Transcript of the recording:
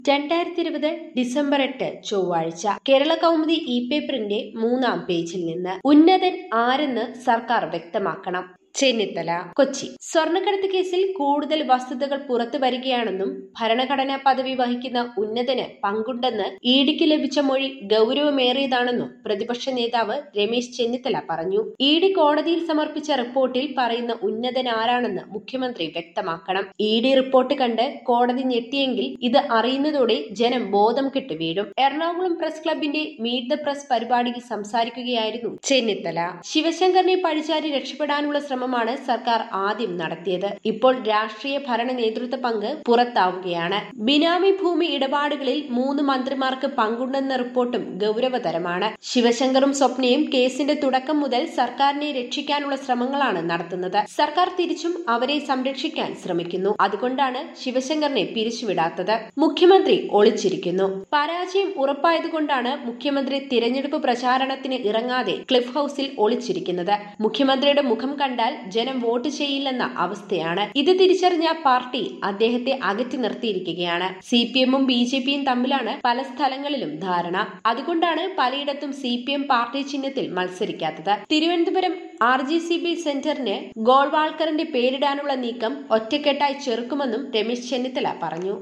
രണ്ടായിരത്തി ഇരുപത് ഡിസംബർ എട്ട് ചൊവ്വാഴ്ച കേരള കൗമുദി ഇ പേപ്പറിന്റെ മൂന്നാം പേജിൽ നിന്ന് ഉന്നതൻ ആരെന്ന് സർക്കാർ വ്യക്തമാക്കണം ചെന്നിത്തല കൊച്ചി സ്വർണ്ണക്കടത്ത് കേസിൽ കൂടുതൽ വസ്തുതകൾ പുറത്തു വരികയാണെന്നും ഭരണഘടനാ പദവി വഹിക്കുന്ന ഉന്നതന് പങ്കുണ്ടെന്ന് ഇഡിക്ക് ലഭിച്ച മൊഴി ഗൗരവമേറിയതാണെന്നും പ്രതിപക്ഷ നേതാവ് രമേശ് ചെന്നിത്തല പറഞ്ഞു ഇ ഡി കോടതിയിൽ സമർപ്പിച്ച റിപ്പോർട്ടിൽ പറയുന്ന ഉന്നതൻ ആരാണെന്ന് മുഖ്യമന്ത്രി വ്യക്തമാക്കണം ഇ ഡി റിപ്പോർട്ട് കണ്ട് കോടതി ഞെട്ടിയെങ്കിൽ ഇത് അറിയുന്നതോടെ ജനം ബോധം കെട്ട് വീഴും എറണാകുളം പ്രസ് ക്ലബിന്റെ മീറ്റ് ദ പ്രസ് പരിപാടിയിൽ സംസാരിക്കുകയായിരുന്നു ചെന്നിത്തല ശിവശങ്കറിനെ പഴിചാരി രക്ഷപ്പെടാനുള്ള ശ്രമമാണ് സർക്കാർ ആദ്യം നടത്തിയത് ഇപ്പോൾ രാഷ്ട്രീയ ഭരണ നേതൃത്വ പങ്ക് പുറത്താവുകയാണ് ബിനാമി ഭൂമി ഇടപാടുകളിൽ മൂന്ന് മന്ത്രിമാർക്ക് പങ്കുണ്ടെന്ന റിപ്പോർട്ടും ഗൗരവതരമാണ് ശിവശങ്കറും സ്വപ്നയും കേസിന്റെ തുടക്കം മുതൽ സർക്കാരിനെ രക്ഷിക്കാനുള്ള ശ്രമങ്ങളാണ് നടത്തുന്നത് സർക്കാർ തിരിച്ചും അവരെ സംരക്ഷിക്കാൻ ശ്രമിക്കുന്നു അതുകൊണ്ടാണ് ശിവശങ്കറിനെ പിരിച്ചുവിടാത്തത് മുഖ്യമന്ത്രി ഒളിച്ചിരിക്കുന്നു പരാജയം ഉറപ്പായതുകൊണ്ടാണ് മുഖ്യമന്ത്രി തിരഞ്ഞെടുപ്പ് പ്രചാരണത്തിന് ഇറങ്ങാതെ ക്ലിഫ് ഹൌസിൽ ഒളിച്ചിരിക്കുന്നത് മുഖ്യമന്ത്രിയുടെ മുഖം കണ്ടാൽ ജനം വോട്ട് ചെയ്യില്ലെന്ന അവസ്ഥയാണ് ഇത് തിരിച്ചറിഞ്ഞ പാർട്ടി അദ്ദേഹത്തെ അകറ്റി നിർത്തിയിരിക്കുകയാണ് സി പി എമ്മും ബി ജെ പിയും തമ്മിലാണ് പല സ്ഥലങ്ങളിലും ധാരണ അതുകൊണ്ടാണ് പലയിടത്തും സി പി എം പാർട്ടി ചിഹ്നത്തിൽ മത്സരിക്കാത്തത് Thiruvananthapuram R G C B സെന്ററിന് ഗോൾവാൾക്കറിന്റെ പേരിടാനുള്ള നീക്കം ഒറ്റക്കെട്ടായി ചെറുക്കുമെന്നും രമേശ് ചെന്നിത്തല പറഞ്ഞു